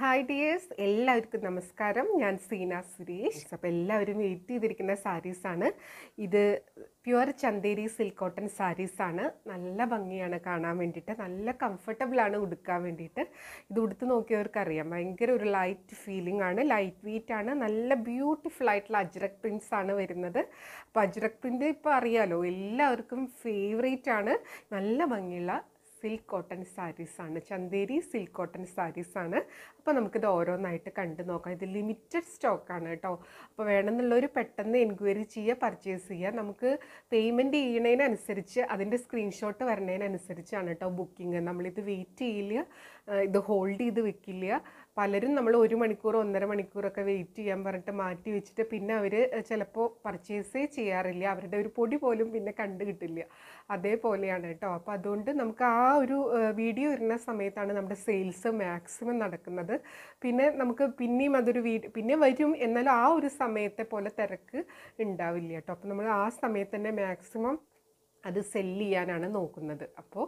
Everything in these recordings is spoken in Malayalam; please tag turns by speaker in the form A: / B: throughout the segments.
A: ഹായ് ഡിയേഴ്സ് എല്ലാവർക്കും നമസ്കാരം ഞാൻ സീന സുരേഷ് അപ്പോൾ എല്ലാവരും വെയിറ്റ് ചെയ്തിരിക്കുന്ന സാരീസാണ് ഇത് പ്യുവർ ചന്തേരി സിൽക്ക് കോട്ടൺ സാരീസാണ് നല്ല ഭംഗിയാണ് കാണാൻ വേണ്ടിയിട്ട് നല്ല കംഫർട്ടബിൾ ആണ് ഉടുക്കാൻ വേണ്ടിയിട്ട് ഇത് ഉടുത്ത് നോക്കിയവർക്ക് അറിയാം ഭയങ്കര ഒരു ലൈറ്റ് ഫീലിംഗ് ആണ് ലൈറ്റ് വെയിറ്റ് ആണ് നല്ല ബ്യൂട്ടിഫുൾ ആയിട്ടുള്ള അജ്രക് പ്രിൻസ് ആണ് വരുന്നത് അപ്പോൾ അജ്രക് പ്രിൻ്റ് ഇപ്പോൾ അറിയാലോ എല്ലാവർക്കും ഫേവറേറ്റ് ആണ് നല്ല ഭംഗിയുള്ള സിൽക്ക് കോട്ടൺ സാരീസ് ആണ് ചന്തേരി സിൽക്ക് കോട്ടൺ സാരീസ് ആണ് അപ്പോൾ നമുക്കിത് ഓരോന്നായിട്ട് കണ്ടു നോക്കാം ഇത് ലിമിറ്റഡ് സ്റ്റോക്കാണ് കേട്ടോ അപ്പോൾ വേണമെന്നുള്ളവർ പെട്ടെന്ന് എൻക്വയറി ചെയ്യുക പർച്ചേസ് ചെയ്യുക നമുക്ക് പേയ്മെൻറ്റ് ചെയ്യുന്നതിനനുസരിച്ച് അതിൻ്റെ സ്ക്രീൻഷോട്ട് വരുന്നതിനനുസരിച്ചാണ് കേട്ടോ ബുക്കിംഗ് നമ്മളിത് വെയിറ്റ് ചെയ്യില്ല ആ, ഇത് ഹോൾഡ് ചെയ്ത് വെക്കില്ല പലരും നമ്മൾ ഒരു മണിക്കൂർ ഒന്നര മണിക്കൂറൊക്കെ വെയിറ്റ് ചെയ്യാൻ പറഞ്ഞിട്ട് മാറ്റി വെച്ചിട്ട് പിന്നെ അവർ ചിലപ്പോൾ പർച്ചേസേ ചെയ്യാറില്ല അവരുടെ ഒരു പൊടി പോലും പിന്നെ കണ്ടു കിട്ടില്ല അതേപോലെയാണ് കേട്ടോ അപ്പോൾ അതുകൊണ്ട് നമുക്ക് ആ ഒരു വീഡിയോ വരുന്ന സമയത്താണ് നമ്മുടെ സെയിൽസ് മാക്സിമം നടക്കുന്നത് പിന്നെ നമുക്ക് പിന്നെയും അതൊരു വീ പിന്നെ വരും എന്നാലും ആ ഒരു സമയത്തെ പോലെ തിരക്ക് ഉണ്ടാവില്ല കേട്ടോ അപ്പോൾ നമ്മൾ ആ സമയത്ത് തന്നെ മാക്സിമം അത് സെല്ല് ചെയ്യാനാണ് നോക്കുന്നത് അപ്പോൾ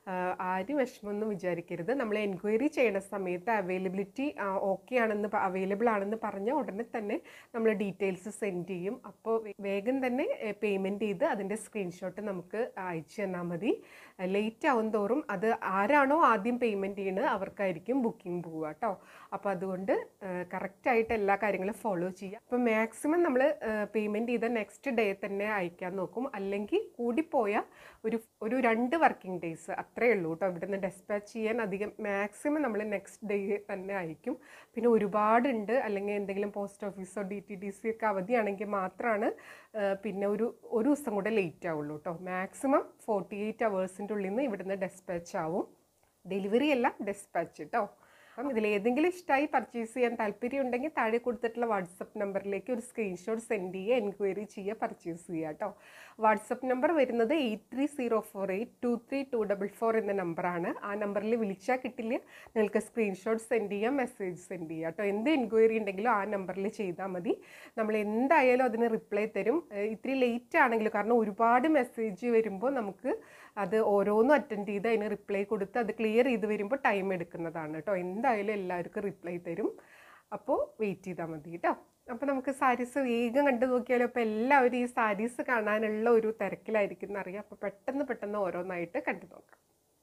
A: ആരും വിഷമമൊന്നും വിചാരിക്കരുത് നമ്മൾ എൻക്വയറി ചെയ്യണ സമയത്ത് അവൈലബിലിറ്റി ഓക്കെ ആണെന്ന് അവൈലബിൾ ആണെന്ന് പറഞ്ഞ ഉടനെ തന്നെ നമ്മൾ ഡീറ്റെയിൽസ് സെൻഡ് ചെയ്യും അപ്പോൾ വേ- വേഗം തന്നെ പേയ്മെൻറ്റ് ചെയ്ത് അതിൻ്റെ സ്ക്രീൻഷോട്ട് നമുക്ക് അയച്ചു തന്നാൽ മതി ലേറ്റ് ആവും തോറും അത് ആരാണോ ആദ്യം പേയ്മെൻറ്റ് ചെയ്യുന്നത് അവർക്കായിരിക്കും ബുക്കിംഗ് പോവുക കേട്ടോ അപ്പോൾ അതുകൊണ്ട് കറക്റ്റായിട്ട് എല്ലാ കാര്യങ്ങളും ഫോളോ ചെയ്യുക അപ്പോൾ മാക്സിമം നമ്മൾ പേയ്മെൻറ്റ് ചെയ്ത നെക്സ്റ്റ് ഡേ തന്നെ അയക്കാൻ നോക്കും അല്ലെങ്കിൽ കൂടിപ്പോയ ഒരു ഒരു രണ്ട് വർക്കിംഗ് ഡേയ്സ് അത്രയേ ഉള്ളൂ കേട്ടോ ഇവിടെ നിന്ന് ഡെസ്പാച്ച് ചെയ്യാൻ അധികം മാക്സിമം നമ്മൾ നെക്സ്റ്റ് ഡേ തന്നെ അയക്കും പിന്നെ ഒരുപാടുണ്ട് അല്ലെങ്കിൽ എന്തെങ്കിലും പോസ്റ്റ് ഓഫീസോ ഡി ടി ഡി സി ഒക്കെ അവധിയാണെങ്കിൽ മാത്രമാണ് ആ, പിന്നെ ഒരു ഒരു ദിവസം കൂടെ ലേറ്റ് ആവുള്ളൂ കേട്ടോ മാക്സിമം ഫോർട്ടി എയ്റ്റ് അവേഴ്സിൻ്റെ ഉള്ളിൽ നിന്ന് ഇവിടുന്ന് ഡെസ്പാച്ച് ആവും ഡെലിവറി അല്ല ഡെസ്പാച്ച് കേട്ടോ അപ്പം ഇതിൽ ഏതെങ്കിലും ഇഷ്ടമായി പർച്ചേസ് ചെയ്യാൻ താല്പര്യം ഉണ്ടെങ്കിൽ താഴെ കൊടുത്തിട്ടുള്ള വാട്സപ്പ് നമ്പറിലേക്ക് ഒരു സ്ക്രീൻഷോട്ട് സെൻഡ് ചെയ്യുക എൻക്വയറി ചെയ്യുക പർച്ചേസ് ചെയ്യുക കേട്ടോ വാട്സപ്പ് നമ്പർ വരുന്നത് eight three zero four eight two three two double four എന്ന നമ്പറാണ് ആ നമ്പറിൽ വിളിച്ചാൽ കിട്ടില്ല നിങ്ങൾക്ക് സ്ക്രീൻഷോട്ട് സെൻഡ് ചെയ്യാം മെസ്സേജ് സെൻഡ് ചെയ്യുക കേട്ടോ എന്ത് എൻക്വയറി ഉണ്ടെങ്കിലും ആ നമ്പറിൽ ചെയ്താൽ മതി നമ്മൾ എന്തായാലും അതിന് റിപ്ലൈ തരും ഏഹ് ഇത്തിരി ലേറ്റ് ആണെങ്കിലും കാരണം ഒരുപാട് മെസ്സേജ് വരുമ്പോൾ നമുക്ക് അത് ഓരോന്നും അറ്റൻഡ് ചെയ്ത് അതിന് റിപ്ലൈ കൊടുത്ത് അത് ക്ലിയർ ചെയ്ത് വരുമ്പോൾ ടൈം എടുക്കുന്നതാണ് കേട്ടോ എന്തായാലും എല്ലാവർക്കും റിപ്ലൈ തരും അപ്പോൾ വെയിറ്റ് ചെയ്താൽ മതി കേട്ടോ അപ്പോൾ നമുക്ക് സാരീസ് വേഗം കണ്ടു നോക്കിയാലോ അപ്പോൾ എല്ലാവരും ഈ സാരീസ് കാണാനുള്ള ഒരു തിരക്കിലായിരിക്കും എന്നറിയാം അപ്പോൾ പെട്ടെന്ന് പെട്ടെന്ന് ഓരോന്നായിട്ട് കണ്ടു നോക്കാം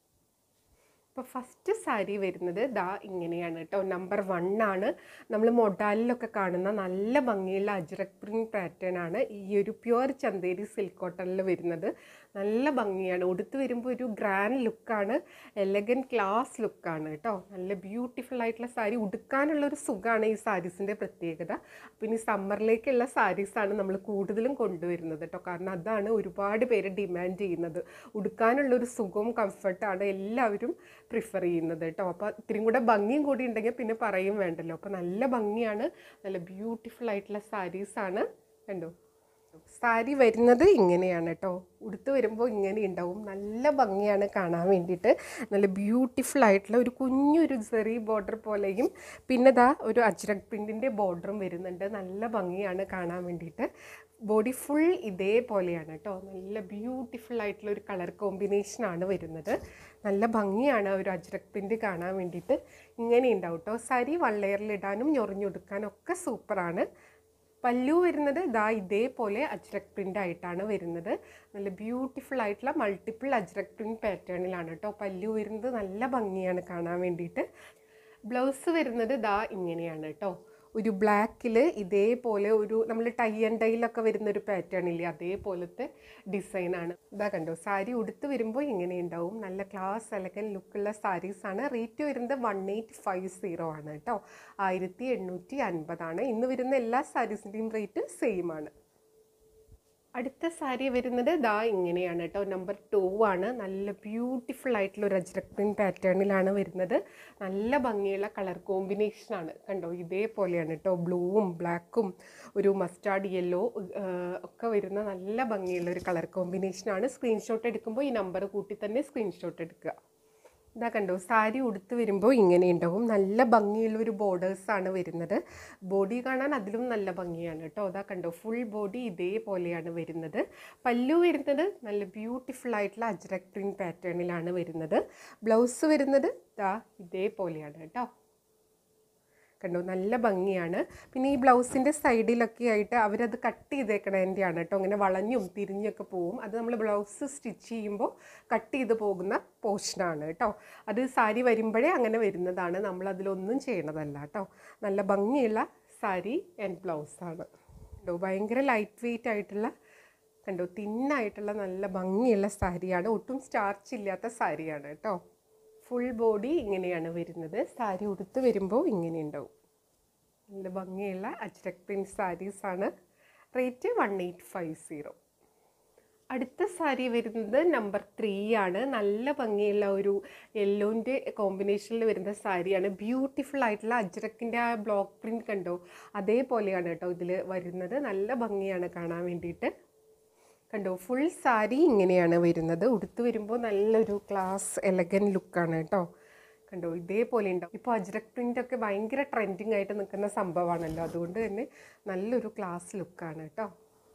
A: അപ്പോൾ ഫസ്റ്റ് സാരി വരുന്നത് ദാ ഇങ്ങനെയാണ് കേട്ടോ നമ്പർ വൺ ആണ് നമ്മൾ മൊഡാലിലൊക്കെ കാണുന്ന നല്ല ഭംഗിയുള്ള അജ്രക് പ്രിൻറ്റ് പാറ്റേൺ ആണ് ഈ ഒരു പ്യുവർ ചന്തേരി സിൽക്ക് കോട്ടണിൽ വരുന്നത് നല്ല ഭംഗിയാണ് ഉടുത്ത് വരുമ്പോൾ ഒരു ഗ്രാൻഡ് ലുക്കാണ് എലഗൻ ക്ലാസ് ലുക്കാണ് കേട്ടോ നല്ല ബ്യൂട്ടിഫുൾ ആയിട്ടുള്ള സാരി ഉടുക്കാനുള്ള ഒരു സുഖമാണ് ഈ സാരീസിൻ്റെ പ്രത്യേകത പിന്നെ ഈ സമ്മറിലേക്കുള്ള സാരീസാണ് നമ്മൾ കൂടുതലും കൊണ്ടുവരുന്നത് കേട്ടോ കാരണം അതാണ് ഒരുപാട് പേര് ഡിമാൻഡ് ചെയ്യുന്നത് ഉടുക്കാനുള്ളൊരു സുഖവും കംഫർട്ടാണ് എല്ലാവരും പ്രിഫർ ചെയ്യുന്നത് കേട്ടോ അപ്പോൾ ഇത്തിരിയും കൂടെ ഭംഗിയും കൂടി ഉണ്ടെങ്കിൽ പിന്നെ പറയും വേണ്ടല്ലോ അപ്പോൾ നല്ല ഭംഗിയാണ് നല്ല ബ്യൂട്ടിഫുൾ ആയിട്ടുള്ള സാരീസാണ് കണ്ടോ സാരി വരുന്നത് ഇങ്ങനെയാണ് കേട്ടോ ഉടുത്ത് വരുമ്പോൾ ഇങ്ങനെ ഉണ്ടാവും നല്ല ഭംഗിയാണ് കാണാൻ വേണ്ടിയിട്ട് നല്ല ബ്യൂട്ടിഫുൾ ആയിട്ടുള്ള ഒരു കുഞ്ഞൊരു സെറി ബോർഡർ പോലെയും പിന്നെ ദാ ഒരു അജ്രക് പ്രിൻറ്റിൻ്റെ ബോർഡറും വരുന്നുണ്ട് നല്ല ഭംഗിയാണ് കാണാൻ വേണ്ടിയിട്ട് ബോഡി ഫുൾ ഇതേപോലെയാണ് കേട്ടോ നല്ല ബ്യൂട്ടിഫുൾ ആയിട്ടുള്ള ഒരു കളർ കോമ്പിനേഷനാണ് വരുന്നത് നല്ല ഭംഗിയാണ് ആ ഒരു അജ്രക് പ്രിൻറ്റ് കാണാൻ വേണ്ടിയിട്ട് ഇങ്ങനെ ഉണ്ടാവും കേട്ടോ സാരി വള്ളയറിലിടാനും ഞൊറിഞ്ഞൊടുക്കാനും ഒക്കെ സൂപ്പറാണ് പല്ലു വരുന്നത് ദാ ഇതേപോലെ അജ്രക് പ്രിൻ്റ് ആയിട്ടാണ് വരുന്നത് നല്ല ബ്യൂട്ടിഫുൾ ആയിട്ടുള്ള മൾട്ടിപ്പിൾ അജ്രക് പ്രിൻറ്റ് പാറ്റേണിലാണ് കേട്ടോ പല്ലു വരുന്നത് നല്ല ഭംഗിയാണ് കാണാൻ വേണ്ടിയിട്ട് ബ്ലൗസ് വരുന്നത് ദാ ഇങ്ങനെയാണ് കേട്ടോ ഒരു ബ്ലാക്കിൽ ഇതേപോലെ ഒരു നമ്മൾ ടൈ ആൻഡ് ഡൈയിലൊക്കെ വരുന്ന ഒരു പാറ്റേൺ ഇല്ലേ അതേപോലത്തെ ഡിസൈനാണ് ഇതാ കണ്ടോ സാരി ഉടുത്ത് വരുമ്പോൾ ഇങ്ങനെ ഉണ്ടാവും നല്ല ക്ലാസ് എലഗൻ ലുക്കുള്ള സാരീസാണ് റേറ്റ് വരുന്നത് വൺ എയ്റ്റ് ഫൈവ് സീറോ ആണ് കേട്ടോ ആയിരത്തി എണ്ണൂറ്റി അൻപതാണ് ഇന്ന് വരുന്ന എല്ലാ സാരീസിൻ്റെയും റേറ്റ് സെയിം ആണ് അടുത്ത സാരി വരുന്നത് ദാ ഇങ്ങനെയാണ് കേട്ടോ നമ്പർ ടു ആണ് നല്ല ബ്യൂട്ടിഫുൾ ആയിട്ടുള്ള ഒരു അജ്രക് പ്രിൻറ്റ് പാറ്റേണിലാണ് വരുന്നത് നല്ല ഭംഗിയുള്ള കളർ കോമ്പിനേഷനാണ് കണ്ടോ ഇതേപോലെയാണ് കേട്ടോ ബ്ലൂവും ബ്ലാക്കും ഒരു മസ്റ്റാർഡ് യെല്ലോ ഒക്കെ വരുന്ന നല്ല ഭംഗിയുള്ള ഒരു കളർ കോമ്പിനേഷനാണ് സ്ക്രീൻഷോട്ട് എടുക്കുമ്പോൾ ഈ നമ്പർ കൂട്ടി തന്നെ സ്ക്രീൻഷോട്ട് എടുക്കുക ഇതാ കണ്ടോ സാരി ഉടുത്ത് വരുമ്പോൾ ഇങ്ങനെ ഉണ്ടാവും നല്ല ഭംഗിയുള്ള ഒരു ബോർഡേഴ്സാണ് വരുന്നത് ബോഡി കാണാൻ അതിലും നല്ല ഭംഗിയാണ് കേട്ടോ ഇതാ കണ്ടോ ഫുൾ ബോഡി ഇതേപോലെയാണ് വരുന്നത് പല്ലു വരുന്നത് നല്ല ബ്യൂട്ടിഫുൾ ആയിട്ടുള്ള അജ്രക് പ്രിൻറ്റ് പാറ്റേണിലാണ് വരുന്നത് ബ്ലൗസ് വരുന്നത് ദാ ഇതേപോലെയാണ് കേട്ടോ കണ്ടോ നല്ല ഭംഗിയാണ് പിന്നെ ഈ ബ്ലൗസിൻ്റെ സൈഡിലൊക്കെ ആയിട്ട് അവരത് കട്ട് ചെയ്തേക്കണതിൻ്റെയാണ് കേട്ടോ ഇങ്ങനെ വളഞ്ഞും തിരിഞ്ഞൊക്കെ പോവും അത് നമ്മൾ ബ്ലൗസ് സ്റ്റിച്ച് ചെയ്യുമ്പോൾ കട്ട് ചെയ്ത് പോകുന്ന പോർഷനാണ് കേട്ടോ അത് സാരി വരുമ്പോഴേ അങ്ങനെ വരുന്നതാണ് നമ്മൾ അതിലൊന്നും ചെയ്യണതല്ല കേട്ടോ നല്ല ഭംഗിയുള്ള സാരി ആൻഡ് ബ്ലൗസാണ് കേട്ടോ ഭയങ്കര ലൈറ്റ് വെയിറ്റ് ആയിട്ടുള്ള കണ്ടോ തിന്നായിട്ടുള്ള നല്ല ഭംഗിയുള്ള സാരിയാണ് ഒട്ടും സ്റ്റാർച്ച് ഇല്ലാത്ത സാരിയാണ് കേട്ടോ ഫുൾ ബോഡി ഇങ്ങനെയാണ് വരുന്നത് സാരി ഉടുത്ത് വരുമ്പോൾ ഇങ്ങനെ ഉണ്ടാവും നല്ല ഭംഗിയുള്ള അജ്രക് പ്രിൻറ്റ് സാരീസാണ് rate one eight five zero അടുത്ത സാരി വരുന്നത് നമ്പർ ത്രീ ആണ് നല്ല ഭംഗിയുള്ള ഒരു യെല്ലോൻ്റെ കോമ്പിനേഷനിൽ വരുന്ന സാരിയാണ് ബ്യൂട്ടിഫുൾ ആയിട്ടുള്ള അജ്രക്കിൻ്റെ ആ ബ്ലോക്ക് പ്രിൻറ്റ് കണ്ടോ അതേപോലെയാണ് കേട്ടോ ഇതിൽ വരുന്നത് നല്ല ഭംഗിയാണ് കാണാൻ വേണ്ടിയിട്ട് കണ്ടോ ഫുൾ സാരി ഇങ്ങനെയാണ് വരുന്നത് ഉടുത്ത് വരുമ്പോൾ നല്ലൊരു ക്ലാസ് എലഗൻ ലുക്കാണ് കേട്ടോ കണ്ടോ ഇതേപോലെ ഉണ്ടാവും ഇപ്പോൾ അജ്രക് പ്രിൻ്റ് ഒക്കെ ഭയങ്കര ട്രെൻഡിങ് ആയിട്ട് നിൽക്കുന്ന സംഭവമാണല്ലോ അതുകൊണ്ട് തന്നെ നല്ലൊരു ക്ലാസ് ലുക്കാണ് കേട്ടോ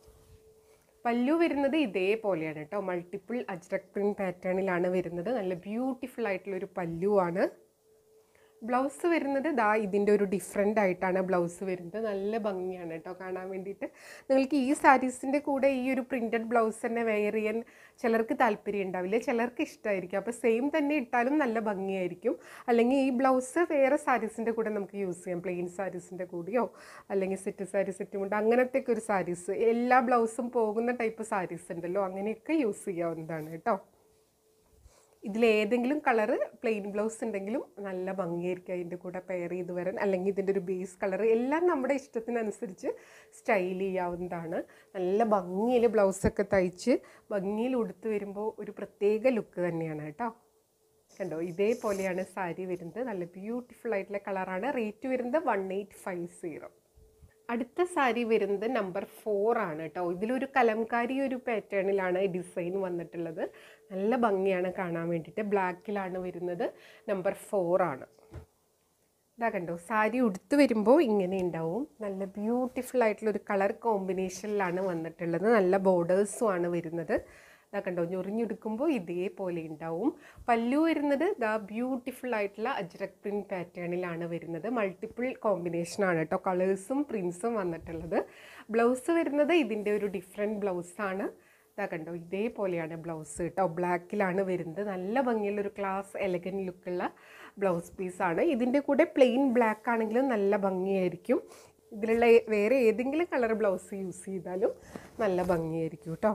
A: പല്ലു വരുന്നത് ഇതേപോലെയാണ് കേട്ടോ മൾട്ടിപ്പിൾ അജ്രക് പ്രിൻറ്റ് പാറ്റേണിലാണ് വരുന്നത് നല്ല ബ്യൂട്ടിഫുൾ ആയിട്ടുള്ള ഒരു പല്ലുവാണ് ബ്ലൗസ് വരുന്നത് ദാ ഇതിൻ്റെ ഒരു ഡിഫറെൻ്റ് ആയിട്ടാണ് ബ്ലൗസ് വരുന്നത് നല്ല ഭംഗിയാണ് കേട്ടോ കാണാൻ വേണ്ടിയിട്ട് നിങ്ങൾക്ക് ഈ സാരീസിൻ്റെ കൂടെ ഈ ഒരു പ്രിൻറ്റഡ് ബ്ലൗസ് തന്നെ വെയർ ചെയ്യാൻ ചിലർക്ക് താല്പര്യം ഉണ്ടാവില്ല ചിലർക്ക് ഇഷ്ടമായിരിക്കും അപ്പോൾ സെയിം തന്നെ ഇട്ടാലും നല്ല ഭംഗിയായിരിക്കും അല്ലെങ്കിൽ ഈ ബ്ലൗസ് വേറെ സാരീസിൻ്റെ കൂടെ നമുക്ക് യൂസ് ചെയ്യാം പ്ലെയിൻ സാരീസിൻ്റെ കൂടെയോ അല്ലെങ്കിൽ സെറ്റ് സാരി സെറ്റ് കൊണ്ട് അങ്ങനത്തെയൊക്കെ ഒരു സാരീസ് എല്ലാ ബ്ലൗസും പോകുന്ന ടൈപ്പ് സാരീസ് ഉണ്ടല്ലോ അങ്ങനെയൊക്കെ യൂസ് ചെയ്യാവുന്നതാണ് കേട്ടോ ഇതിലേതെങ്കിലും കളറ് പ്ലെയിൻ ബ്ലൗസ് ഉണ്ടെങ്കിലും നല്ല ഭംഗിയായിരിക്കും അതിൻ്റെ കൂടെ പെയർ ചെയ്ത് വരാൻ അല്ലെങ്കിൽ ഇതിൻ്റെ ഒരു ബേസ് കളർ എല്ലാം നമ്മുടെ ഇഷ്ടത്തിനനുസരിച്ച് സ്റ്റൈൽ ചെയ്യാവുന്നതാണ് നല്ല ഭംഗിയിൽ ബ്ലൗസൊക്കെ തയ്ച്ച് ഭംഗിയിൽ ഉടുത്ത് വരുമ്പോൾ ഒരു പ്രത്യേക ലുക്ക് തന്നെയാണ് കേട്ടോ കണ്ടോ ഇതേപോലെയാണ് സാരി വരുന്നത് നല്ല ബ്യൂട്ടിഫുൾ ആയിട്ടുള്ള കളറാണ് റേറ്റ് വരുന്നത് വൺ എയ്റ്റ് ഫൈവ് സീറോ അടുത്ത സാരി വരുന്നത് നമ്പർ ഫോർ ആണ് കേട്ടോ ഇതിലൊരു കലംകാരി ഒരു പാറ്റേണിലാണ് ഡിസൈൻ വന്നിട്ടുള്ളത് നല്ല ഭംഗിയാണ് കാണാൻ വേണ്ടിയിട്ട് ബ്ലാക്കിലാണ് വരുന്നത് നമ്പർ ഫോർ ആണ് ഇതാ കണ്ടോ സാരി ഉടുത്ത് വരുമ്പോൾ ഇങ്ങനെ ഉണ്ടാവും നല്ല ബ്യൂട്ടിഫുൾ ആയിട്ടുള്ള ഒരു കളർ കോമ്പിനേഷനിലാണ് വന്നിട്ടുള്ളത് നല്ല ബോർഡേഴ്സും ആണ് വരുന്നത് ഇതാ കണ്ടോ ഞൊറിഞ്ഞെടുക്കുമ്പോൾ ഇതേപോലെ ഉണ്ടാവും പല്ലു വരുന്നത് ദാ ബ്യൂട്ടിഫുൾ ആയിട്ടുള്ള അജ്രക് പ്രിൻറ്റ് പാറ്റേണിലാണ് വരുന്നത് മൾട്ടിപ്പിൾ കോമ്പിനേഷനാണ് കേട്ടോ കളേഴ്സും പ്രിൻസും വന്നിട്ടുള്ളത് ബ്ലൗസ് വരുന്നത് ഇതിൻ്റെ ഒരു ഡിഫറെൻറ്റ് ബ്ലൗസാണ് ഇതാ കണ്ടോ ഇതേപോലെയാണ് ബ്ലൗസ് കേട്ടോ ബ്ലാക്കിലാണ് വരുന്നത് നല്ല ഭംഗിയുള്ള ഒരു ക്ലാസ് എലഗൻ ലുക്കുള്ള ബ്ലൗസ് പീസാണ് ഇതിൻ്റെ കൂടെ പ്ലെയിൻ ബ്ലാക്ക് ആണെങ്കിലും നല്ല ഭംഗിയായിരിക്കും ഇതിലുള്ള ഏ- വേറെ ഏതെങ്കിലും കളർ ബ്ലൗസ് യൂസ് ചെയ്താലും നല്ല ഭംഗിയായിരിക്കും കേട്ടോ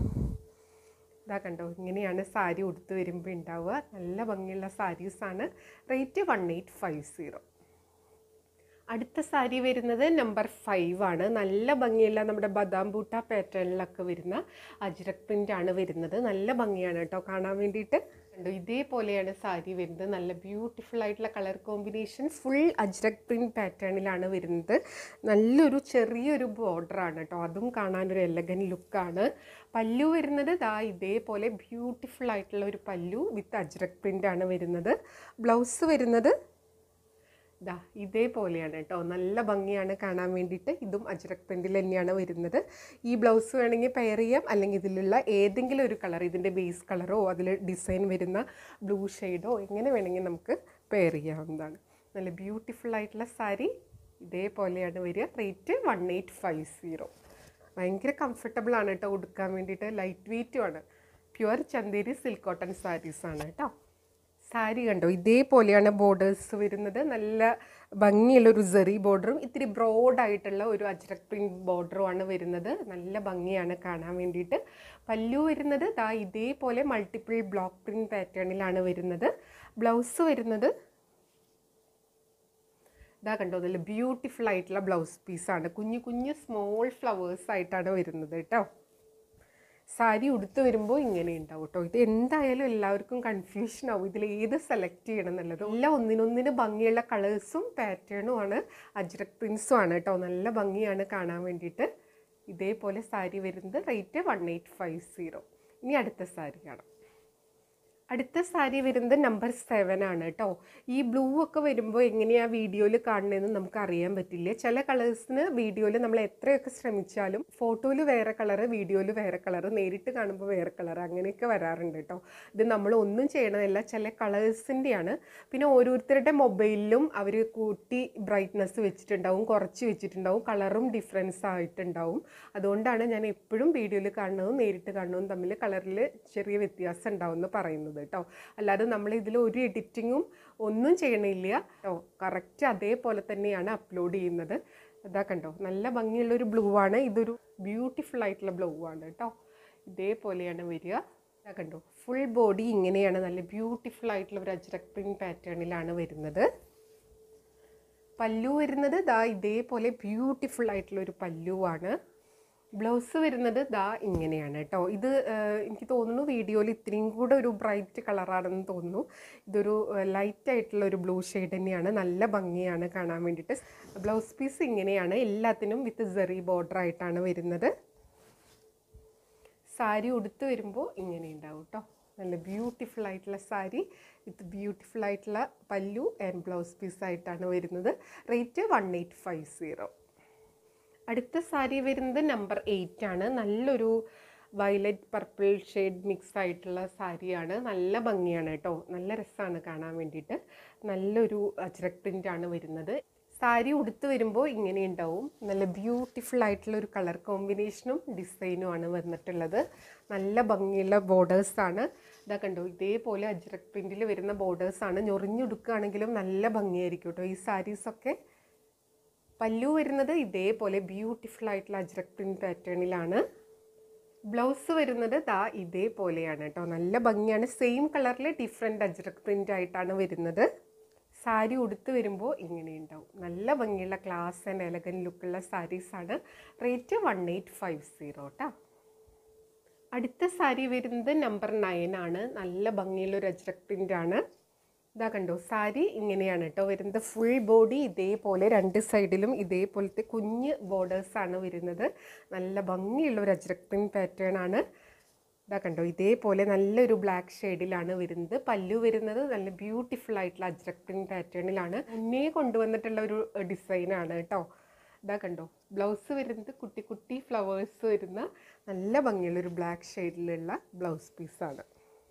A: ഇതാ കണ്ടോ ഇങ്ങനെയാണ് സാരി ഉടുത്ത് വരുമ്പോൾ ഉണ്ടാവുക നല്ല ഭംഗിയുള്ള സാരീസാണ് rate one eight five zero അടുത്ത സാരി വരുന്നത് നമ്പർ ഫൈവ് ആണ് നല്ല ഭംഗിയുള്ള നമ്മുടെ ബദാം ബൂട്ട പാറ്റേണിലൊക്കെ വരുന്ന അജ്രക് പ്രിൻ്റ് ആണ് വരുന്നത് നല്ല ഭംഗിയാണ് കേട്ടോ കാണാൻ വേണ്ടിയിട്ട് കണ്ടോ ഇതേപോലെയാണ് സാരി വരുന്നത് നല്ല ബ്യൂട്ടിഫുൾ ആയിട്ടുള്ള colour combination full ajrak print പാറ്റേണിലാണ് വരുന്നത് നല്ലൊരു ചെറിയൊരു ബോർഡറാണ് കേട്ടോ അതും കാണാനൊരു എലഗൻ ലുക്കാണ് പല്ലു വരുന്നത് ദാ ഇതേപോലെ ബ്യൂട്ടിഫുൾ ആയിട്ടുള്ള ഒരു പല്ലു വിത്ത് അജ്രക് പ്രിൻ്റ് ആണ് വരുന്നത് ബ്ലൗസ് വരുന്നത് ദാ ഇതേപോലെയാണ് കേട്ടോ നല്ല ഭംഗിയാണ് കാണാൻ വേണ്ടിയിട്ട് ഇതും അജ്രക് പ്രിൻറ്റിൽ തന്നെയാണ് വരുന്നത് ഈ ബ്ലൗസ് വേണമെങ്കിൽ പെയർ ചെയ്യാം അല്ലെങ്കിൽ ഇതിലുള്ള ഏതെങ്കിലും ഒരു കളർ ഇതിൻ്റെ ബേസ് കളറോ അതിൽ ഡിസൈൻ വരുന്ന ബ്ലൂ ഷെയ്ഡോ എങ്ങനെ വേണമെങ്കിൽ നമുക്ക് പെയർ ചെയ്യാവുന്നതാണ് നല്ല ബ്യൂട്ടിഫുൾ ആയിട്ടുള്ള സാരി ഇതേപോലെയാണ് വരിക rate one eight five zero ഭയങ്കര കംഫർട്ടബിൾ ആണ് കേട്ടോ ഉടുക്കാൻ വേണ്ടിയിട്ട് ലൈറ്റ് വെയ്റ്റും ആണ് പ്യുവർ ചന്തേരി സിൽക്ക് കോട്ടൺ സാരീസാണ് കേട്ടോ സാരി കണ്ടോ ഇതേപോലെയാണ് ബോർഡേഴ്സ് വരുന്നത് നല്ല ഭംഗിയുള്ള ഒരു സെറി ബോർഡറും ഇത്തിരി ബ്രോഡായിട്ടുള്ള ഒരു അജ്രക് പ്രിൻറ്റ് ബോർഡറുമാണ് വരുന്നത് നല്ല ഭംഗിയാണ് കാണാൻ വേണ്ടിയിട്ട് പല്ലു വരുന്നത് ദാ ഇതേപോലെ മൾട്ടിപ്പിൾ ബ്ലോക്ക് പ്രിൻറ്റ് പാറ്റേണിലാണ് വരുന്നത് ബ്ലൗസ് വരുന്നത് ഇതാ കണ്ടോ നല്ല ബ്യൂട്ടിഫുൾ ആയിട്ടുള്ള ബ്ലൗസ് പീസാണ് കുഞ്ഞു കുഞ്ഞു സ്മോൾ ഫ്ലവേഴ്സ് ആയിട്ടാണ് വരുന്നത് കേട്ടോ സാരി ഉടുത്ത് വരുമ്പോൾ ഇങ്ങനെ ഉണ്ടാവും കേട്ടോ ഇത് എന്തായാലും എല്ലാവർക്കും കൺഫ്യൂഷൻ ആവും ഇതിൽ ഏത് സെലക്ട് ചെയ്യണം എന്നുള്ളത് എല്ലാം ഒന്നിനൊന്നിന് ഭംഗിയുള്ള കളേഴ്സും പാറ്റേണും ആണ് അജ്രക് പ്രിൻസും ആണ് കേട്ടോ നല്ല ഭംഗിയാണ് കാണാൻ വേണ്ടിയിട്ട് ഇതേപോലെ സാരി വരുന്നത് rate one eight five zero ഇനി അടുത്ത സാരി കാണാം അടുത്ത സാരി വരുന്നത് നമ്പർ സെവൻ ആണ് കേട്ടോ ഈ ബ്ലൂ ഒക്കെ വരുമ്പോൾ എങ്ങനെയാണ് വീഡിയോയിൽ കാണുന്നതെന്ന് നമുക്ക് അറിയാൻ പറ്റില്ല ചില കളേഴ്സിന് വീഡിയോയിൽ നമ്മൾ എത്രയൊക്കെ ശ്രമിച്ചാലും ഫോട്ടോയിൽ വേറെ കളറ് വീഡിയോയിൽ വേറെ കളറ് നേരിട്ട് കാണുമ്പോൾ വേറെ കളർ അങ്ങനെയൊക്കെ വരാറുണ്ട് കേട്ടോ ഇത് നമ്മൾ ഒന്നും ചെയ്യണതല്ല ചില കളേഴ്സിൻ്റെയാണ് പിന്നെ ഓരോരുത്തരുടെ മൊബൈലിലും അവർ കൂട്ടി ബ്രൈറ്റ്നസ് വെച്ചിട്ടുണ്ടാവും കുറച്ച് വെച്ചിട്ടുണ്ടാവും കളറും ഡിഫറൻസ് ആയിട്ടുണ്ടാവും അതുകൊണ്ടാണ് ഞാൻ എപ്പോഴും വീഡിയോയിൽ കാണുന്നതും നേരിട്ട് കാണുന്നതും തമ്മിൽ കളറിൽ ചെറിയ വ്യത്യാസം ഉണ്ടാവും എന്ന് പറയുന്നത് കേട്ടോ അല്ലാതെ നമ്മൾ ഇതിൽ ഒരു എഡിറ്റിങ്ങും ഒന്നും ചെയ്യണില്ല കേട്ടോ കറക്റ്റ് അതേപോലെ തന്നെയാണ് അപ്ലോഡ് ചെയ്യുന്നത് അതാ കണ്ടോ നല്ല ഭംഗിയുള്ളൊരു ബ്ലൂ ആണ് ഇതൊരു ബ്യൂട്ടിഫുൾ ആയിട്ടുള്ള ബ്ലൂ ആണ് കേട്ടോ ഇതേപോലെയാണ് വരിക ഇതാ കണ്ടോ ഫുൾ ബോഡി ഇങ്ങനെയാണ് നല്ല ബ്യൂട്ടിഫുൾ ആയിട്ടുള്ള ഒരു അജ്രക് പ്രിൻറ്റ് പാറ്റേണിലാണ് വരുന്നത് പല്ലു വരുന്നത് ദാ ഇതേപോലെ ബ്യൂട്ടിഫുൾ ആയിട്ടുള്ള ഒരു പല്ലുവാണ് ബ്ലൗസ് വരുന്നത് ദാ ഇങ്ങനെയാണ് കേട്ടോ ഇത് ആ, എനിക്ക് തോന്നുന്നു വീഡിയോയിൽ ഇത്രയും കൂടെ ഒരു ബ്രൈറ്റ് കളറാണെന്ന് തോന്നുന്നു ഇതൊരു ലൈറ്റ് ആയിട്ടുള്ള ഒരു ബ്ലൂ ഷെയ്ഡ് തന്നെയാണ് നല്ല ഭംഗിയാണ് കാണാൻ വേണ്ടിയിട്ട് ബ്ലൗസ് പീസ് ഇങ്ങനെയാണ് എല്ലാത്തിനും വിത്ത് സെറി ബോർഡർ ആയിട്ടാണ് വരുന്നത് സാരി ഉടുത്ത് വരുമ്പോൾ ഇങ്ങനെ ഉണ്ടാവും കേട്ടോ നല്ല ബ്യൂട്ടിഫുൾ ആയിട്ടുള്ള സാരി വിത്ത് ബ്യൂട്ടിഫുൾ ആയിട്ടുള്ള പല്ലു ആൻഡ് ബ്ലൗസ് പീസ് ആയിട്ടാണ് വരുന്നത് rate one eight five zero അടുത്ത സാരി വരുന്നത് നമ്പർ എയ്റ്റ് ആണ് നല്ലൊരു വയലറ്റ് പർപ്പിൾ ഷെയ്ഡ് മിക്സ് ആയിട്ടുള്ള സാരിയാണ് നല്ല ഭംഗിയാണ് കേട്ടോ നല്ല രസമാണ് കാണാൻ വേണ്ടിയിട്ട് നല്ലൊരു അജ്രക് പ്രിൻ്റ് ആണ് വരുന്നത് സാരി ഉടുത്ത് വരുമ്പോൾ ഇങ്ങനെ ഉണ്ടാവും നല്ല ബ്യൂട്ടിഫുൾ ആയിട്ടുള്ള ഒരു കളർ കോമ്പിനേഷനും ഡിസൈനും ആണ് വന്നിട്ടുള്ളത് നല്ല ഭംഗിയുള്ള ബോർഡേഴ്സാണ് ഇതാ കണ്ടോ ഇതേപോലെ അജ്രക് പ്രിൻറ്റിൽ വരുന്ന ബോർഡേഴ്സാണ് ഞൊറിഞ്ഞുടുക്കുകയാണെങ്കിലും നല്ല ഭംഗിയായിരിക്കും കേട്ടോ ഈ സാരീസൊക്കെ പല്ലു വരുന്നത് ഇതേപോലെ ബ്യൂട്ടിഫുൾ ആയിട്ടുള്ള അജ്രക് പ്രിൻറ്റ് പാറ്റേണിലാണ് ബ്ലൗസ് വരുന്നത് ദാ ഇതേപോലെയാണ് കേട്ടോ നല്ല ഭംഗിയാണ് സെയിം കളറിൽ ഡിഫറെൻറ്റ് അജ്രക് പ്രിൻ്റ് ആയിട്ടാണ് വരുന്നത് സാരി ഉടുത്ത് വരുമ്പോൾ ഇങ്ങനെ ഉണ്ടാവും നല്ല ഭംഗിയുള്ള ക്ലാസ് ആൻഡ് എലഗൻ ലുക്കുള്ള സാരീസാണ് rate one eight five zero കേട്ടോ അടുത്ത സാരി വരുന്നത് നമ്പർ നയൻ ആണ് നല്ല ഭംഗിയുള്ള ഒരു അജ്രക് പ്രിൻ്റ് ആണ് ഇതാ കണ്ടോ സാരി ഇങ്ങനെയാണ് കേട്ടോ വരുന്നത് ഫുൾ ബോഡി ഇതേപോലെ രണ്ട് സൈഡിലും ഇതേപോലത്തെ കുഞ്ഞ് ബോർഡേഴ്സ് ആണ് വരുന്നത് നല്ല ഭംഗിയുള്ള ഒരു അജ്രക് പ്രിൻറ്റ് പാറ്റേൺ ആണ് ഇതാ കണ്ടോ ഇതേപോലെ നല്ലൊരു ബ്ലാക്ക് ഷെയ്ഡിലാണ് വരുന്നത് പല്ലു വരുന്നത് നല്ല ബ്യൂട്ടിഫുൾ ആയിട്ടുള്ള അജ്രക് പ്രിൻറ്റ് പാറ്റേണിലാണ് മുന്നേ കൊണ്ടുവന്നിട്ടുള്ള ഒരു ഡിസൈനാണ് കേട്ടോ ഇതാ കണ്ടോ ബ്ലൗസ് വരുന്നത് കുട്ടി കുട്ടി ഫ്ലവേഴ്സ് വരുന്ന നല്ല ഭംഗിയുള്ളൊരു ബ്ലാക്ക് ഷെയ്ഡിലുള്ള ബ്ലൗസ് പീസാണ്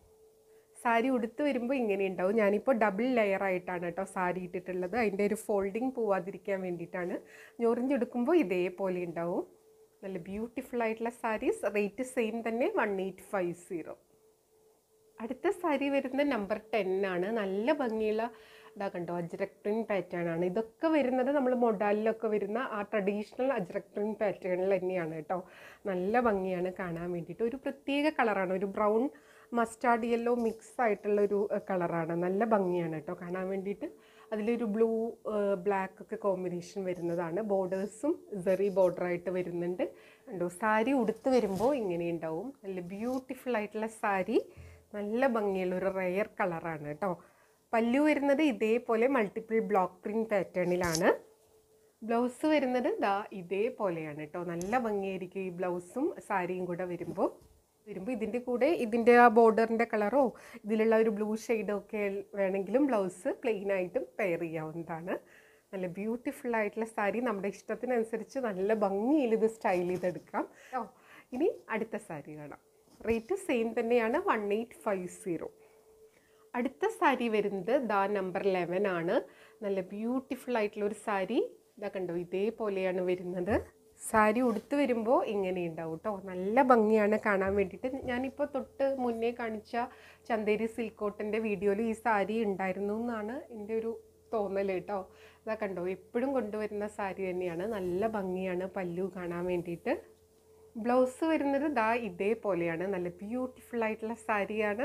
A: സാരി ഉടുത്ത് വരുമ്പോൾ ഇങ്ങനെ ഉണ്ടാവും ഞാനിപ്പോൾ ഡബിൾ ലെയർ ആയിട്ടാണ് കേട്ടോ സാരി ഇട്ടിട്ടുള്ളത് അതിൻ്റെ ഒരു ഫോൾഡിങ് പോവാതിരിക്കാൻ വേണ്ടിയിട്ടാണ് ഞൊറിഞ്ഞെടുക്കുമ്പോൾ ഇതേപോലെ ഉണ്ടാവും നല്ല ബ്യൂട്ടിഫുൾ ആയിട്ടുള്ള സാരീസ് റേറ്റ് സെയിം തന്നെ വൺ എയ്റ്റ് ഫൈവ് സീറോ അടുത്ത സാരി വരുന്ന നമ്പർ ടെൻ ആണ് നല്ല ഭംഗിയുള്ള ഇതാ കണ്ടോ അജ്രക് പ്രിൻറ്റ് പാറ്റേൺ ആണ് ഇതൊക്കെ വരുന്നത് നമ്മൾ മൊഡാലിലൊക്കെ വരുന്ന ആ ട്രഡീഷണൽ അജ്രക് പ്രിൻറ്റ് പാറ്റേണിൽ തന്നെയാണ് കേട്ടോ നല്ല ഭംഗിയാണ് കാണാൻ വേണ്ടിയിട്ട് ഒരു പ്രത്യേക കളറാണ് ഒരു ബ്രൗൺ മസ്റ്റാർഡ് യെല്ലോ മിക്സ് ആയിട്ടുള്ള ഒരു കളറാണ് നല്ല ഭംഗിയാണ് കേട്ടോ കാണാൻ വേണ്ടിയിട്ട് അതിലൊരു ബ്ലൂ ബ്ലാക്ക് ഒക്കെ കോമ്പിനേഷൻ വരുന്നതാണ് ബോർഡേഴ്സും സെറി ബോർഡറായിട്ട് വരുന്നുണ്ട് കണ്ടോ സാരി ഉടുത്ത് വരുമ്പോൾ ഇങ്ങനെ ഉണ്ടാവും നല്ല ബ്യൂട്ടിഫുൾ ആയിട്ടുള്ള സാരി നല്ല ഭംഗിയുള്ള ഒരു റെയർ കളറാണ് കേട്ടോ പല്ലു വരുന്നത് ഇതേപോലെ മൾട്ടിപ്പിൾ ബ്ലോക്ക് പ്രിൻറ്റ് പാറ്റേണിലാണ് ബ്ലൗസ് വരുന്നത് ദാ ഇതേപോലെയാണ് കേട്ടോ നല്ല ഭംഗിയായിരിക്കും ഈ ബ്ലൗസും സാരിയും കൂടെ വരുമ്പോൾ വരുമ്പോൾ ഇതിൻ്റെ കൂടെ ഇതിൻ്റെ ആ ബോർഡറിൻ്റെ കളറോ ഇതിലുള്ള ഒരു ബ്ലൂ ഷെയ്ഡോ ഒക്കെ വേണമെങ്കിലും ബ്ലൗസ് പ്ലെയിൻ ആയിട്ടും പെയർ ചെയ്യാവുന്നതാണ് നല്ല ബ്യൂട്ടിഫുൾ ആയിട്ടുള്ള സാരി നമ്മുടെ ഇഷ്ടത്തിനനുസരിച്ച് നല്ല ഭംഗിയിൽ ഇത് സ്റ്റൈൽ ചെയ്തെടുക്കാം കേട്ടോ ഇനി അടുത്ത സാരി കാണാം റേറ്റ് സെയിം തന്നെയാണ് വൺ എയ്റ്റ് ഫൈവ് സീറോ അടുത്ത സാരി വരുന്നത് ദാ നമ്പർ ലെവൻ ആണ് നല്ല ബ്യൂട്ടിഫുൾ ആയിട്ടുള്ള ഒരു സാരി ഇതാ കണ്ടോ ഇതേപോലെയാണ് വരുന്നത് സാരി ഉടുത്ത് വരുമ്പോൾ ഇങ്ങനെ ഉണ്ടാവും കേട്ടോ നല്ല ഭംഗിയാണ് കാണാൻ വേണ്ടിയിട്ട് ഞാനിപ്പോൾ തൊട്ട് മുന്നേ കാണിച്ച ചന്തേരി സിൽക്ക് കോട്ടൻ്റെ വീഡിയോയിൽ ഈ സാരി ഉണ്ടായിരുന്നു എന്നാണ് എൻ്റെ ഒരു തോന്നൽ കേട്ടോ ഇതാ കണ്ടോ എപ്പോഴും കൊണ്ടുവരുന്ന സാരി തന്നെയാണ് നല്ല ഭംഗിയാണ് പല്ലു കാണാൻ വേണ്ടിയിട്ട് ബ്ലൗസ് വരുന്നത് ദാ ഇതേപോലെയാണ് നല്ല ബ്യൂട്ടിഫുൾ ആയിട്ടുള്ള സാരിയാണ്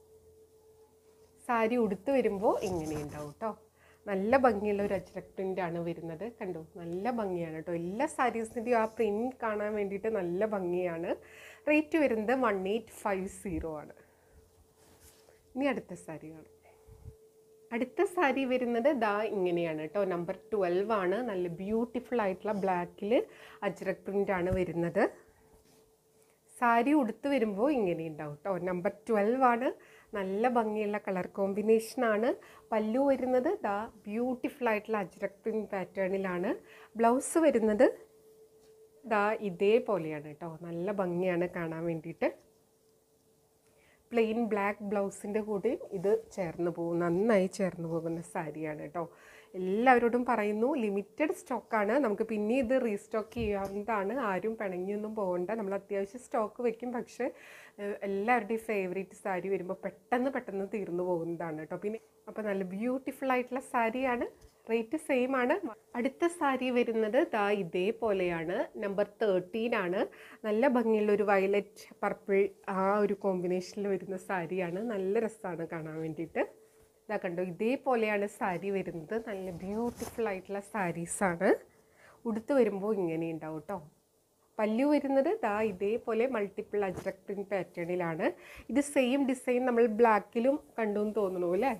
A: സാരി ഉടുത്ത് വരുമ്പോൾ ഇങ്ങനെ ഉണ്ടാവും കേട്ടോ നല്ല ഭംഗിയുള്ള ഒരു അജ്രക് പ്രിൻ്റ് ആണ് വരുന്നത് കണ്ടോ നല്ല ഭംഗിയാണ് കേട്ടോ എല്ലാ സാരീസിൻ്റെയും ആ പ്രിൻ്റ് കാണാൻ വേണ്ടിയിട്ട് നല്ല ഭംഗിയാണ് റേറ്റ് വരുന്നത് വൺ എയ്റ്റ് ഫൈവ് സീറോ ആണ് ഇനി അടുത്ത സാരി കാണാം അടുത്ത സാരി വരുന്നത് ദാ ഇങ്ങനെയാണ് കേട്ടോ നമ്പർ ട്വൽവ് ആണ് നല്ല ബ്യൂട്ടിഫുൾ ആയിട്ടുള്ള ബ്ലാക്കിൽ അജ്രക് പ്രിൻ്റ് ആണ് വരുന്നത് സാരി ഉടുത്ത് വരുമ്പോൾ ഇങ്ങനെ ഉണ്ടാവും കേട്ടോ നമ്പർ ട്വൽവ് ആണ് നല്ല ഭംഗിയുള്ള കളർ കോമ്പിനേഷനാണ് പല്ലു വരുന്നത് ദാ ബ്യൂട്ടിഫുൾ ആയിട്ടുള്ള അജ്രക് പ്രിൻറ്റ് പാറ്റേണിലാണ് ബ്ലൗസ് വരുന്നത് ദാ ഇതേപോലെയാണ് കേട്ടോ നല്ല ഭംഗിയാണ് കാണാൻ വേണ്ടിയിട്ട് പ്ലെയിൻ ബ്ലാക്ക് ബ്ലൗസിൻ്റെ കൂടെയും ഇത് ചേർന്ന് പോകും നന്നായി ചേർന്ന് പോകുന്ന സാരിയാണ് കേട്ടോ എല്ലാവരോടും പറയുന്നു ലിമിറ്റഡ് സ്റ്റോക്കാണ് നമുക്ക് പിന്നെ ഇത് റീസ്റ്റോക്ക് ചെയ്യാവുന്നതാണ് ആരും പിണങ്ങിയൊന്നും പോകണ്ട നമ്മൾ അത്യാവശ്യം സ്റ്റോക്ക് വെക്കും പക്ഷേ ഏഹ്, എല്ലാവരുടെയും ഫേവറേറ്റ് സാരി വരുമ്പോൾ പെട്ടെന്ന് പെട്ടെന്ന് തീർന്നു പോകുന്നതാണ് കേട്ടോ പിന്നെ അപ്പോൾ നല്ല ബ്യൂട്ടിഫുൾ ആയിട്ടുള്ള സാരിയാണ് റേറ്റ് സെയിം ആണ് അടുത്ത സാരി വരുന്നത് ദാ ഇതേപോലെയാണ് നമ്പർ തേർട്ടീൻ ആണ് നല്ല ഭംഗിയുള്ള ഒരു വയലറ്റ് പർപ്പിൾ ആ ഒരു കോമ്പിനേഷനിൽ വരുന്ന സാരിയാണ് നല്ല രസമാണ് കാണാൻ വേണ്ടിയിട്ട് ഇതാ കണ്ടോ ഇതേപോലെയാണ് സാരി വരുന്നത് നല്ല ബ്യൂട്ടിഫുൾ ആയിട്ടുള്ള സാരീസാണ് ഉടുത്ത് വരുമ്പോൾ ഇങ്ങനെ ഉണ്ടാവും കേട്ടോ പല്ലു വരുന്നത് ദാ ഇതേപോലെ മൾട്ടിപ്പിൾ അജ്രക് പ്രിൻറ്റ് പാറ്റേണിലാണ് ഇത് സെയിം ഡിസൈൻ നമ്മൾ ബ്ലാക്കിലും കണ്ടു എന്ന് തോന്നുന്നു അല്ലേ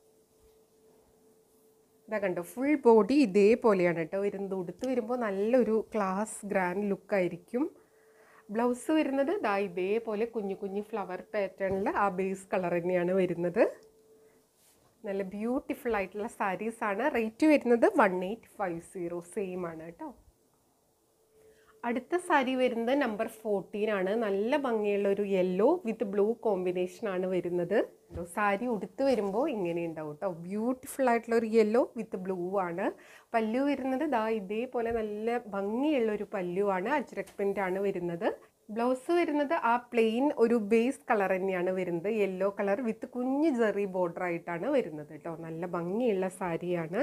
A: ഇതാ കണ്ടോ ഫുൾ ബോഡി ഇതേപോലെയാണ് കേട്ടോ വരുന്നത് ഉടുത്ത് വരുമ്പോൾ നല്ലൊരു ക്ലാസ് ഗ്രാൻഡ് ലുക്കായിരിക്കും ബ്ലൗസ് വരുന്നത് ദാ ഇതേപോലെ കുഞ്ഞു കുഞ്ഞു ഫ്ലവർ പാറ്റേണിൽ ആ ബേസ് കളർ തന്നെയാണ് വരുന്നത് നല്ല ബ്യൂട്ടിഫുൾ ആയിട്ടുള്ള സാരീസാണ് റേറ്റ് വരുന്നത് one eight five zero same ആണ് കേട്ടോ അടുത്ത സാരി വരുന്നത് നമ്പർ ഫോർട്ടീൻ ആണ് നല്ല ഭംഗിയുള്ള ഒരു യെല്ലോ വിത്ത് ബ്ലൂ കോമ്പിനേഷൻ ആണ് വരുന്നത് സാരി ഉടുത്ത് വരുമ്പോൾ ഇങ്ങനെ ഉണ്ടാവും കേട്ടോ ബ്യൂട്ടിഫുൾ ആയിട്ടുള്ള ഒരു യെല്ലോ വിത്ത് ബ്ലൂ ആണ് പല്ലു വരുന്നത് ദാ ഇതേപോലെ നല്ല ഭംഗിയുള്ള ഒരു പല്ലു ആണ് അജ്രക് പ്രിന്റ് ആണ് വരുന്നത് ബ്ലൗസ് വരുന്നത് ആ പ്ലെയിൻ ഒരു ബേസ് കളർ തന്നെയാണ് വരുന്നത് യെല്ലോ കളർ വിത്ത് കുഞ്ഞ് ജെറി ബോർഡർ ആയിട്ടാണ് വരുന്നത് കേട്ടോ നല്ല ഭംഗിയുള്ള സാരിയാണ്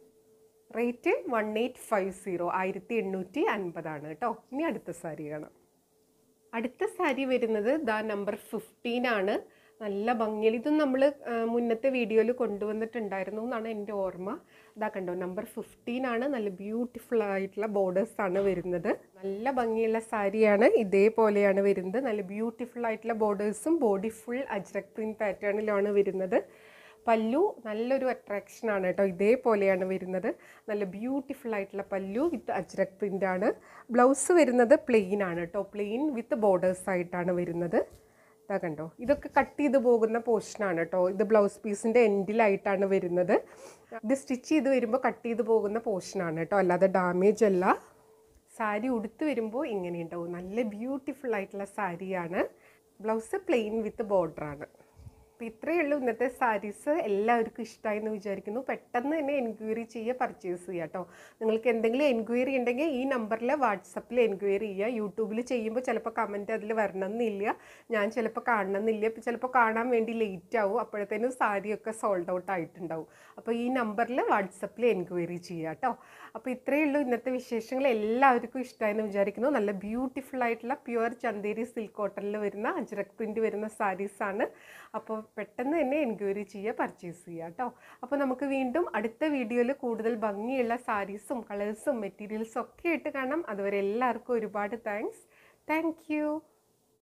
A: rate one eight five zero ആയിരത്തി എണ്ണൂറ്റി അൻപതാണ് കേട്ടോ ഇനി അടുത്ത സാരി കാണാം അടുത്ത സാരി വരുന്നത് ദാ നമ്പർ ഫിഫ്റ്റീൻ ആണ് നല്ല ഭംഗിയിൽ ഇതും നമ്മൾ മുന്നത്തെ വീഡിയോയിൽ കൊണ്ടുവന്നിട്ടുണ്ടായിരുന്നു എന്നാണ് എൻ്റെ ഓർമ്മ ഇതാ കണ്ടോ നമ്പർ ഫിഫ്റ്റീൻ ആണ് നല്ല ബ്യൂട്ടിഫുൾ ആയിട്ടുള്ള ബോർഡേഴ്സ് ആണ് വരുന്നത് നല്ല ഭംഗിയുള്ള സാരിയാണ് ഇതേപോലെയാണ് വരുന്നത് നല്ല ബ്യൂട്ടിഫുൾ ആയിട്ടുള്ള ബോർഡേഴ്സും ബോഡി ഫുൾ അജ്രക് പ്രിൻറ്റ് പാറ്റേണിലാണ് വരുന്നത് പല്ലു നല്ലൊരു അട്രാക്ഷൻ ആണ് കേട്ടോ ഇതേപോലെയാണ് വരുന്നത് നല്ല ബ്യൂട്ടിഫുൾ ആയിട്ടുള്ള പല്ലു വിത്ത് അജ്രക് പ്രിൻ്റ് ആണ് ബ്ലൗസ് വരുന്നത് പ്ലെയിൻ ആണ് കേട്ടോ പ്ലെയിൻ വിത്ത് ബോർഡേഴ്സ് ആയിട്ടാണ് വരുന്നത് ഇതാ കണ്ടോ ഇതൊക്കെ കട്ട് ചെയ്ത് പോകുന്ന പോർഷനാണ് കേട്ടോ ഇത് ബ്ലൗസ് പീസിൻ്റെ എൻഡിലായിട്ടാണ് വരുന്നത് ഇത് സ്റ്റിച്ച് ചെയ്ത് വരുമ്പോൾ കട്ട് ചെയ്ത് പോകുന്ന പോർഷനാണ് കേട്ടോ അല്ലാതെ ഡാമേജ് അല്ല സാരി ഉടുത്ത് വരുമ്പോൾ ഇങ്ങനെ ഉണ്ടാവും നല്ല ബ്യൂട്ടിഫുൾ ആയിട്ടുള്ള സാരിയാണ് ബ്ലൗസ് പ്ലെയിൻ വിത്ത് ബോർഡറാണ് അപ്പോൾ ഇത്രയേ ഉള്ളൂ ഇന്നത്തെ സാരീസ് എല്ലാവർക്കും ഇഷ്ടമായി എന്ന് വിചാരിക്കുന്നു പെട്ടെന്ന് തന്നെ എൻക്വയറി ചെയ്യുക പർച്ചേസ് ചെയ്യുക കേട്ടോ നിങ്ങൾക്ക് എന്തെങ്കിലും എൻക്വയറി ഉണ്ടെങ്കിൽ ഈ നമ്പറിൽ വാട്സപ്പിൽ എൻക്വയറി ചെയ്യുക യൂട്യൂബിൽ ചെയ്യുമ്പോൾ ചിലപ്പോൾ കമൻറ്റ് അതിൽ വരണമെന്നില്ല ഞാൻ ചിലപ്പോൾ കാണണമെന്നില്ല ഇപ്പോൾ ചിലപ്പോൾ കാണാൻ വേണ്ടി ലേറ്റ് ആവും അപ്പോഴത്തേനും സാരിയൊക്കെ സോൾഡ് ഔട്ട് ആയിട്ടുണ്ടാവും അപ്പോൾ ഈ നമ്പറിൽ വാട്സപ്പിൽ എൻക്വയറി ചെയ്യുക കേട്ടോ അപ്പോൾ ഇത്രയേ ഉള്ളൂ ഇന്നത്തെ വിശേഷങ്ങൾ എല്ലാവർക്കും ഇഷ്ടമായെന്ന് വിചാരിക്കുന്നു നല്ല ബ്യൂട്ടിഫുൾ ആയിട്ടുള്ള പ്യുവർ ചന്തേരി സിൽക്ക് കോട്ടണിൽ വരുന്ന അജ്രക് പ്രിൻ്റ് വരുന്ന സാരീസാണ് അപ്പോൾ പെട്ടെന്ന് തന്നെ എൻക്വയറി ചെയ്യുക പർച്ചേസ് ചെയ്യുക കേട്ടോ അപ്പോൾ നമുക്ക് വീണ്ടും അടുത്ത വീഡിയോയിൽ കൂടുതൽ ഭംഗിയുള്ള സാരീസും കളേഴ്സും മെറ്റീരിയൽസും ഒക്കെ ആയിട്ട് കാണാം അതുവരെ എല്ലാവർക്കും ഒരുപാട് താങ്ക്സ് താങ്ക്